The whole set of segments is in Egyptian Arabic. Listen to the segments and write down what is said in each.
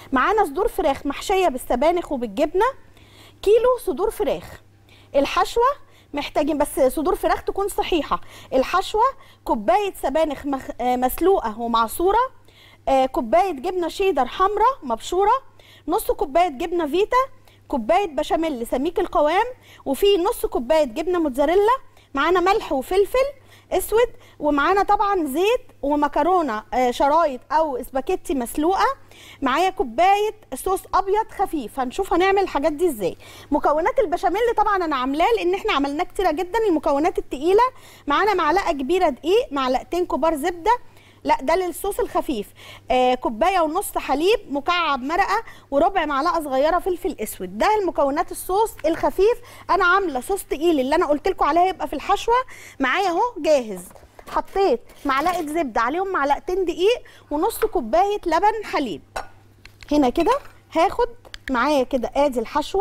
معانا صدور فراخ محشيه بالسبانخ وبالجبنه كيلو صدور فراخ الحشوه محتاجين بس صدور فراخ تكون صحيحه الحشوه كوبايه سبانخ مخ... آه، مسلوقه ومعصوره آه، كوبايه جبنه شيدر حمراء مبشوره نص كوبايه جبنه فيتا كوبايه بشاميل سميك القوام وفي نص كوبايه جبنه موتزاريلا معانا ملح وفلفل اسود ومعانا طبعا زيت ومكرونه آه، شرايط او اسباجيتي مسلوقه معايا كوبايه صوص ابيض خفيف هنشوف هنعمل الحاجات دي ازاي مكونات البشاميل طبعا انا عاملاه لان احنا عملناه كتيره جدا المكونات التقيله معانا معلقه كبيره دقيق معلقتين كبار زبده لا ده للصوص الخفيف آه كوبايه ونص حليب مكعب مرقه وربع معلقه صغيره فلفل اسود ده المكونات الصوص الخفيف انا عامله صوص تقيل اللي انا قلت لكم عليها يبقى في الحشوه معايا اهو جاهز حطيت معلقه زبده عليهم معلقتين دقيق ونص كوبايه لبن حليب هنا كده هاخد معايا كده ادي الحشوه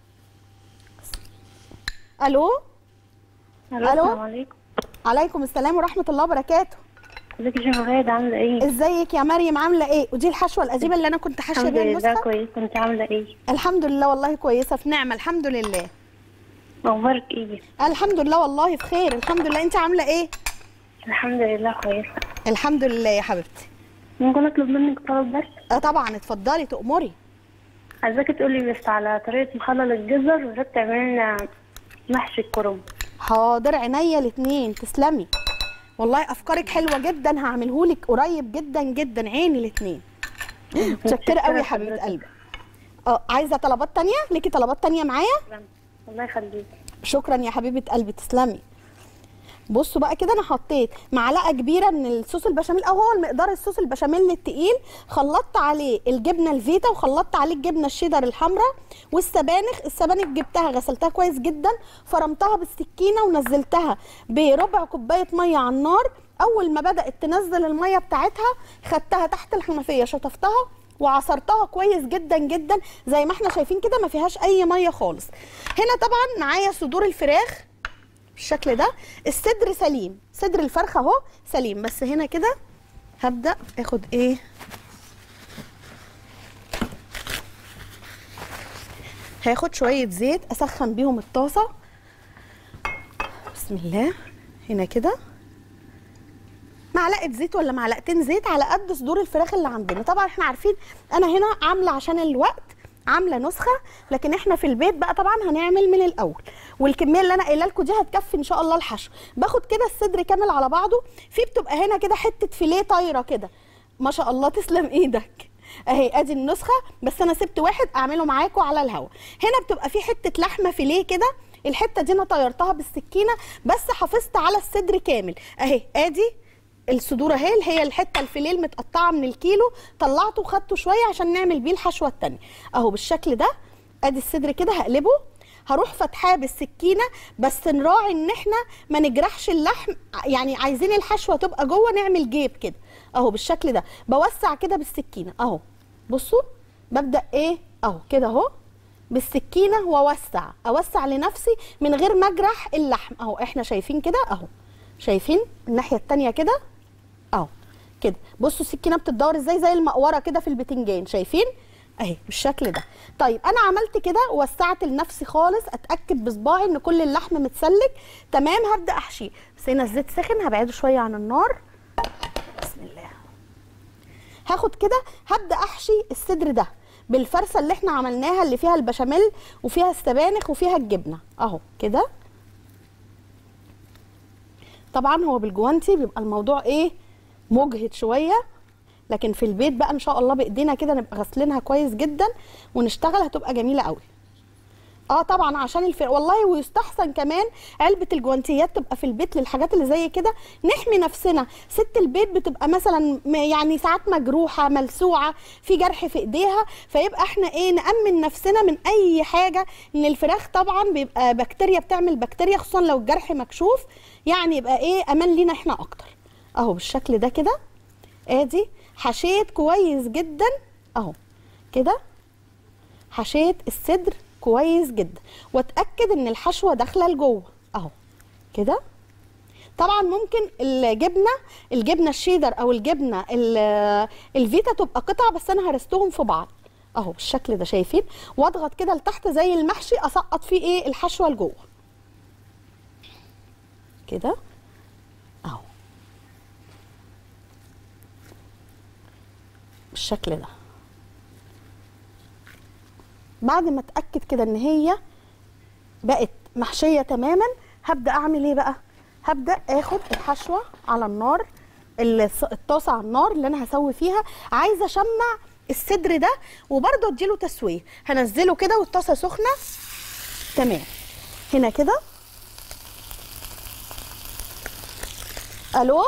الو ألو؟ السلام عليكم عليكم السلام ورحمه الله وبركاته ازيك يا شيخ غاده عامله ايه؟ ازيك يا مريم عامله ايه ودي الحشوه القديمه اللي انا كنت حاشيه الحمد بيها لله النسخه كويس انت عامله ايه؟ الحمد لله والله كويسه في نعمه الحمد لله اخبارك ايه؟ الحمد لله والله في خير الحمد لله انت عامله ايه الحمد لله كويسه الحمد لله يا حبيبتي ممكن اطلب منك طلب بس؟ اه طبعا اتفضلي تأمري عايزاكي تقولي بس على طريقه مخلل الجزر وازاي بتعملي لنا محشي الكرنب حاضر عينيا الاتنين تسلمي والله افكارك حلوه جدا هعملهولك قريب جدا جدا عيني الاتنين متشكره قوي يا حبيبه حضرتك. قلبي اه عايزه طلبات تانية ليكي طلبات تانية معايا الله يخليك شكرا يا حبيبه قلبي تسلمي بصوا بقى كده انا حطيت معلقه كبيره من الصوص البشاميل او هو المقدار الصوص البشاميل التقيل خلطت عليه الجبنه الفيتا وخلطت عليه الجبنه الشيدر الحمراء والسبانخ السبانخ جبتها غسلتها كويس جدا فرمتها بالسكينه ونزلتها بربع كوبايه ميه على النار اول ما بدات تنزل الميه بتاعتها خدتها تحت الحنفيه شطفتها وعصرتها كويس جدا جدا زي ما احنا شايفين كده ما فيهاش اي ميه خالص هنا طبعا معايا صدور الفراخ بالشكل ده الصدر سليم صدر الفرخه اهو سليم بس هنا كده هبدا اخد ايه هاخد شويه زيت اسخن بيهم الطاسه بسم الله هنا كده معلقه زيت ولا معلقتين زيت على قد صدور الفراخ اللي عندنا طبعا احنا عارفين انا هنا عامله عشان الوقت عامله نسخه لكن احنا في البيت بقى طبعا هنعمل من الاول والكميه اللي انا قايله لكم دي هتكفي ان شاء الله الحشو باخد كده الصدر كامل على بعضه في بتبقى هنا كده حته فيليه طايره كده ما شاء الله تسلم ايدك اهي ادي النسخه بس انا سبت واحد اعمله معاكم على الهوا هنا بتبقى في حته لحمه فيليه كده الحته دي انا طيرتها بالسكينه بس حافظت على الصدر كامل اهي ادي الصدور اهي اللي هي الحته الفيليه المتقطعه من الكيلو طلعته وخدته شويه عشان نعمل بيه الحشوه التانيه اهو بالشكل ده ادي الصدر كده هقلبه هروح فاتحاه بالسكينه بس نراعي ان احنا ما نجرحش اللحم يعني عايزين الحشوه تبقى جوه نعمل جيب كده اهو بالشكل ده بوسع كده بالسكينه اهو بصوا ببدا ايه اهو كده اهو بالسكينه واوسع اوسع لنفسي من غير ما اجرح اللحم اهو احنا شايفين كده اهو شايفين الناحيه التانيه كده اهو كده بصوا السكينه بتتدور ازاي زي المقوره كده في البتنجان شايفين اهي بالشكل ده طيب انا عملت كده ووسعت لنفسي خالص اتاكد بصباعي ان كل اللحم متسلك تمام هبدا احشيه بس هنا الزيت سخن هبعده شويه عن النار بسم الله هاخد كده هبدا احشي الصدر ده بالفرصه اللي احنا عملناها اللي فيها البشاميل وفيها السبانخ وفيها الجبنه اهو كده طبعا هو بالجوانتي بيبقى الموضوع ايه مجهد شويه لكن في البيت بقى ان شاء الله بايدينا كده نبقى غاسلينها كويس جدا ونشتغل هتبقى جميله قوي اه طبعا عشان الف... والله ويستحسن كمان علبه الجوانتيات تبقى في البيت للحاجات اللي زي كده نحمي نفسنا ست البيت بتبقى مثلا م- يعني ساعات مجروحه ملسوعه في جرح في ايديها فيبقى احنا ايه نامن نفسنا من اي حاجه ان الفراخ طبعا بيبقى بكتيريا بتعمل بكتيريا خصوصا لو الجرح مكشوف يعني يبقى ايه امان لينا احنا اكتر اهو بالشكل ده كده ادي حشيت كويس جدا اهو كده حشيت الصدر كويس جدا واتاكد ان الحشوه داخله لجوه اهو كده طبعا ممكن الجبنه الجبنه الشيدر او الجبنه ال- الفيتا تبقى قطع بس انا هرستهم في بعض اهو بالشكل ده شايفين واضغط كده لتحت زي المحشي اسقط فيه ايه الحشوه لجوه كده اهو بالشكل ده بعد ما اتاكد كده ان هي بقت محشيه تماما هبدا اعمل ايه بقى هبدا اخد الحشوه على النار الص- الطاسه على النار اللي انا هسوي فيها عايزه اشمع الصدر ده وبرده اديله تسويه هنزله كده والطاسه سخنه تمام هنا كده الو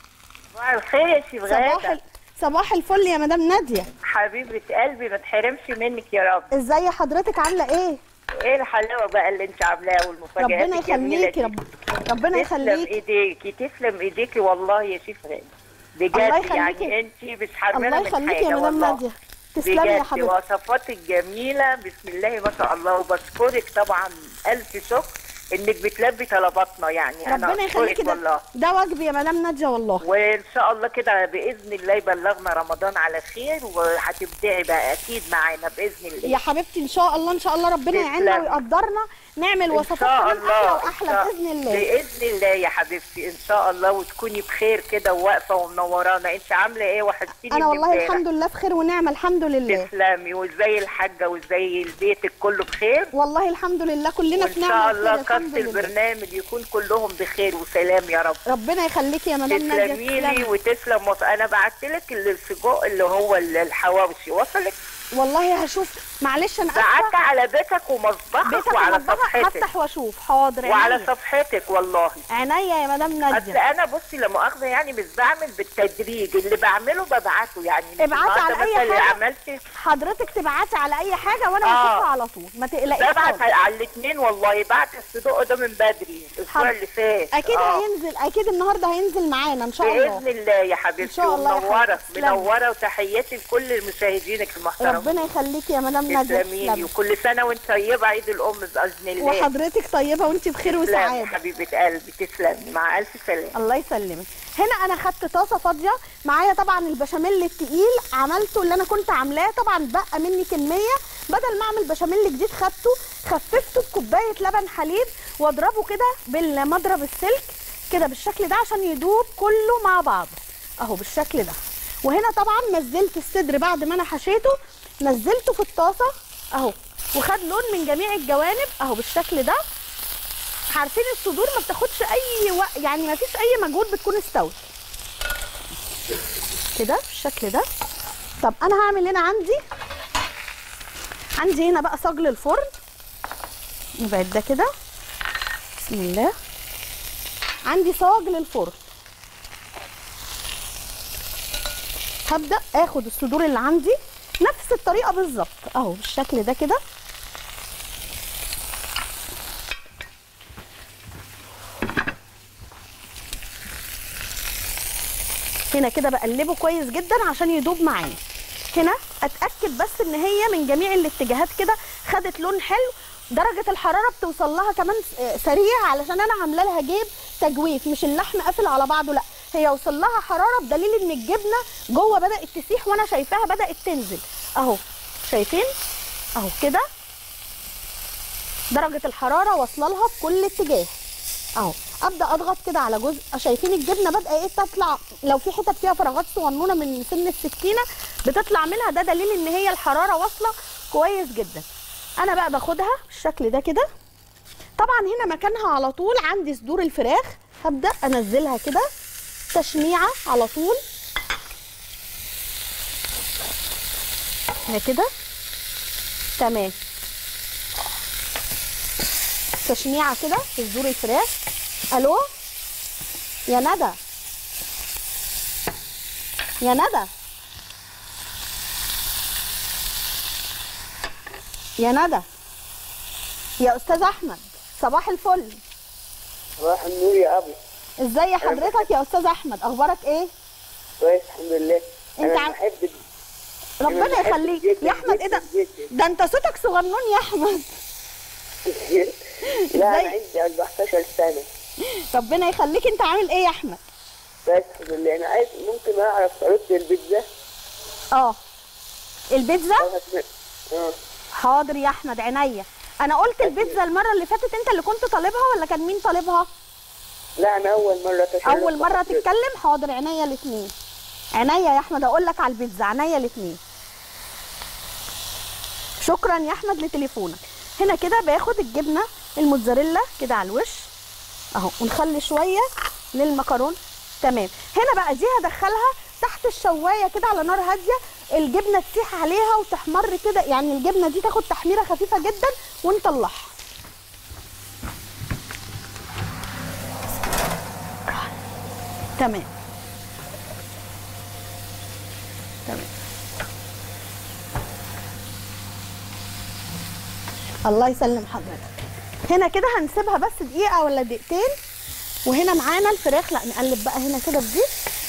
صباح الخير يا شيخ صباح غادة ال... صباح الفل يا مدام ناديه حبيبة قلبي ما تحرمش منك يا رب ازاي حضرتك عامله ايه ايه الحلاوة بقى اللي انت عاملاها والمفاجآت ربنا الجميلة يخليكي دي. رب... ربنا تسلم يخليكي ايديكي تسلم ايديكي والله يا شيخ غادة الله بجد يخليكي. يعني انت مش حرمانة الله من يخليكي يا حاجة مدام والله ناديه تسلمي يا بجد حضرتك وصفاتك جميلة بسم الله ما شاء الله وبشكرك طبعا ألف شكر إنك بتلبي طلباتنا يعني أنا ربنا يخليكي أشكرك ده والله ده واجبي يا مدام ناديه والله وان شاء الله كده باذن الله يبلغنا رمضان على خير وهتبدعي بقى اكيد معانا باذن الله يا حبيبتي ان شاء الله ان شاء الله ربنا يعيننا تسلمي. ويقدرنا نعمل ان وصفات شاء كمان الله احلى إن واحلى شاء- باذن الله باذن الله يا حبيبتي ان شاء الله وتكوني بخير كده وواقفه ومنورانا انت عامله ايه وحشتيني انا من والله امبارح. الحمد لله بخير ونعمه الحمد لله تسلمي وازاي الحاجه وازاي بيتك كله بخير والله الحمد لله كلنا وان في شاء نعمه الله وخير الحمد كاست لله البرنامج يكون كلهم بخير وسلام يا رب ربنا يخليكي يا مدام ناديه تسلمي لي تسلمي. وتسلم وص... انا بعت لك السجق اللي هو الحواوشي وصلك والله هشوف معلش انا بعت اسفه على بيتك ومطبخك بيتك وعلى ومطبخك صفحتك هفتح واشوف حاضر وعلى عينيا صفحتك والله عينيا يا مدام اصل ناديه انا بصي لا مؤاخذه يعني مش بعمل بالتدريج اللي بعمله ببعته يعني مش ابعتي على النهارده أي مثلا حاجة. عملت حضرتك تبعتي على اي حاجه وانا آه. هشوفها على طول ما تقلقيش ببعت خالص. على الاثنين والله بعت الصدق ده من بدري الاسبوع حاضر. اللي فات اكيد آه. هينزل اكيد النهارده هينزل معانا ان شاء الله باذن الله يا حبيبتي إن شاء الله يا ومنوره حبيبتي. تسلمي. منوره وتحياتي لكل مشاهدينك المحترمين ربنا يخليكي يا مدام ناديه تسلمي لي تسلمي وكل سنه وانت طيبه عيد الام باذن الله وحضرتك طيبه وانت بخير تسلمي وسعاده حبيبه قلبي تسلمي مع الف سلامه الله يسلمك هنا انا خدت طاسه فاضيه معايا طبعا البشاميل التقيل عملته اللي انا كنت عاملاه طبعا بقى مني كميه بدل ما اعمل بشاميل جديد خدته خففته بكوبايه لبن حليب واضربه كده بالمضرب السلك كده بالشكل ده عشان يدوب كله مع بعضه اهو بالشكل ده وهنا طبعا نزلت الصدر بعد ما انا حشيته نزلته في الطاسه اهو وخد لون من جميع الجوانب اهو بالشكل ده عارفين الصدور ما بتاخدش اي وقت يعني ما فيش اي مجهود بتكون استوت كده بالشكل ده طب انا هعمل هنا عندي عندي هنا بقى صاج للفرن نبعد ده كده بسم الله عندي صاج للفرن هبدا اخد الصدور اللي عندي نفس الطريقه بالظبط اهو بالشكل ده كده هنا كده بقلبه كويس جدا عشان يدوب معايا هنا اتاكد بس ان هي من جميع الاتجاهات كده خدت لون حلو درجه الحراره بتوصل لها كمان س- سريع علشان انا عامله لها جيب تجويف مش اللحم قافل على بعضه لا هي وصل لها حراره بدليل ان الجبنه جوه بدات تسيح وانا شايفاها بدات تنزل اهو شايفين اهو كده درجه الحراره واصله لها في كل اتجاه اهو ابدا اضغط كده على جزء شايفين الجبنه بادئه ايه تطلع لو في حتت فيها فراغات صغنونه من سن السكينه بتطلع منها ده دليل ان هي الحراره واصله كويس جدا انا بقى باخدها بالشكل ده كده طبعا هنا مكانها على طول عندي صدور الفراخ هبدا انزلها كده تشميعه على طول هنا كده تمام تشميعه كده في صدور الفراخ الو يا ندى يا ندى يا ندى يا استاذ احمد صباح الفل صباح النور يا ابو ازاي حضرتك يا استاذ احمد اخبارك ايه كويس الحمد لله انت انا عم- بحبك ربنا بحبك يخليك جداً يا احمد ايه ده جداً جداً. ده انت صوتك صغنون يا احمد لا إزاي؟ انا عندي 14 سنه ربنا يخليك انت عامل ايه يا احمد بس الحمد لله انا عايز ممكن اعرف طريقه البيتزا اه البيتزا اه حاضر يا احمد عينيا انا قلت البيتزا المره اللي فاتت انت اللي كنت طالبها ولا كان مين طالبها لا انا اول مره تشرف اول مره بحضرتك. تتكلم حاضر عينيا الاثنين عينيا يا احمد اقول لك على البيتزا عينيا الاثنين شكرا يا احمد لتليفونك هنا كده باخد الجبنه الموتزاريلا كده على الوش اهو ونخلي شويه للمكرون تمام هنا بقى دي هدخلها تحت الشوايه كده على نار هاديه الجبنه تسيح عليها وتحمر كده يعني الجبنه دي تاخد تحميره خفيفه جدا ونطلعها تمام تمام الله يسلم حضرتك هنا كده هنسيبها بس دقيقة ولا دقيقتين وهنا معانا الفراخ لا نقلب بقى هنا كده بدي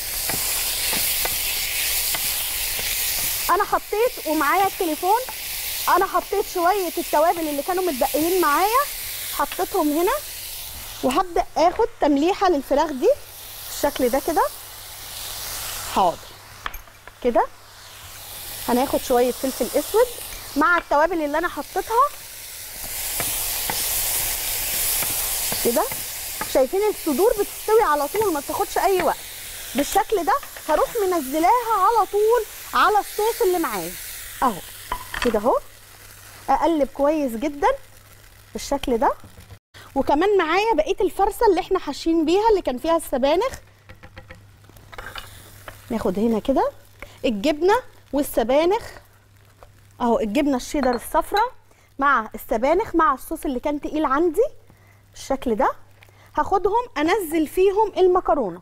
انا حطيت ومعايا التليفون انا حطيت شوية التوابل اللي كانوا متبقيين معايا حطيتهم هنا وهبدأ اخد تمليحة للفراخ دي بالشكل ده كده حاضر كده هناخد شوية فلفل اسود مع التوابل اللي انا حطيتها كده شايفين الصدور بتستوي على طول ما بتاخدش اي وقت بالشكل ده هروح منزلاها على طول على الصوص اللي معايا اهو كده اهو اقلب كويس جدا بالشكل ده وكمان معايا بقيه الفرصه اللي احنا حاشين بيها اللي كان فيها السبانخ ناخد هنا كده الجبنه والسبانخ اهو الجبنه الشيدر الصفراء مع السبانخ مع الصوص اللي كان تقيل عندي بالشكل ده هاخدهم انزل فيهم المكرونه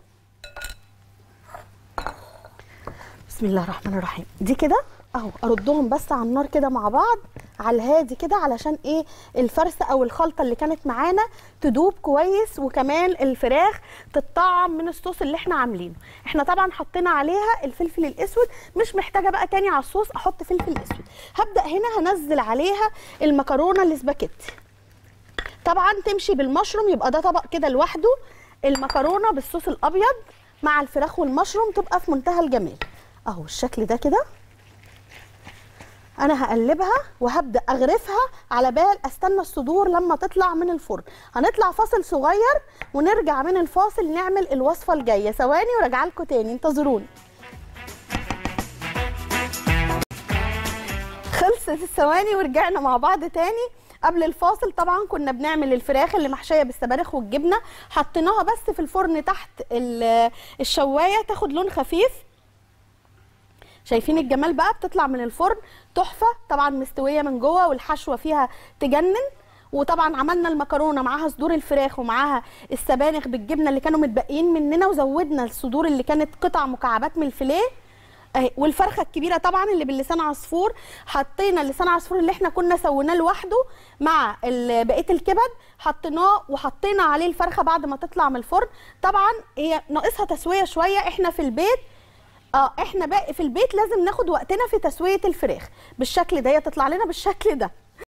بسم الله الرحمن الرحيم دي كده اهو اردهم بس على النار كده مع بعض على الهادي كده علشان ايه الفرسه او الخلطه اللي كانت معانا تدوب كويس وكمان الفراخ تتطعم من الصوص اللي احنا عاملينه احنا طبعا حطينا عليها الفلفل الاسود مش محتاجه بقى تاني على الصوص احط فلفل اسود هبدا هنا هنزل عليها المكرونه الاسباجيتي طبعا تمشي بالمشروم يبقى ده طبق كده لوحده المكرونه بالصوص الابيض مع الفراخ والمشروم تبقى في منتهى الجمال اهو الشكل ده كده انا هقلبها وهبدا اغرفها على بال استنى الصدور لما تطلع من الفرن هنطلع فاصل صغير ونرجع من الفاصل نعمل الوصفه الجايه ثواني وراجعه لكم تاني انتظروني خلصت الثواني ورجعنا مع بعض تاني قبل الفاصل طبعا كنا بنعمل الفراخ اللي محشيه بالسبانخ والجبنه حطيناها بس في الفرن تحت ال- الشوايه تاخد لون خفيف شايفين الجمال بقى بتطلع من الفرن تحفه طبعا مستويه من جوه والحشوه فيها تجنن وطبعا عملنا المكرونه معاها صدور الفراخ ومعاها السبانخ بالجبنه اللي كانوا متبقيين مننا وزودنا الصدور اللي كانت قطع مكعبات من الفيليه اهي والفرخه الكبيره طبعا اللي باللسان عصفور حطينا اللسان عصفور اللي احنا كنا سويناه لوحده مع ال- بقيه الكبد حطيناه وحطينا عليه الفرخه بعد ما تطلع من الفرن طبعا هي ناقصها تسويه شويه احنا في البيت اه احنا بقى في البيت لازم ناخد وقتنا في تسويه الفراخ بالشكل ده هي تطلع لنا بالشكل ده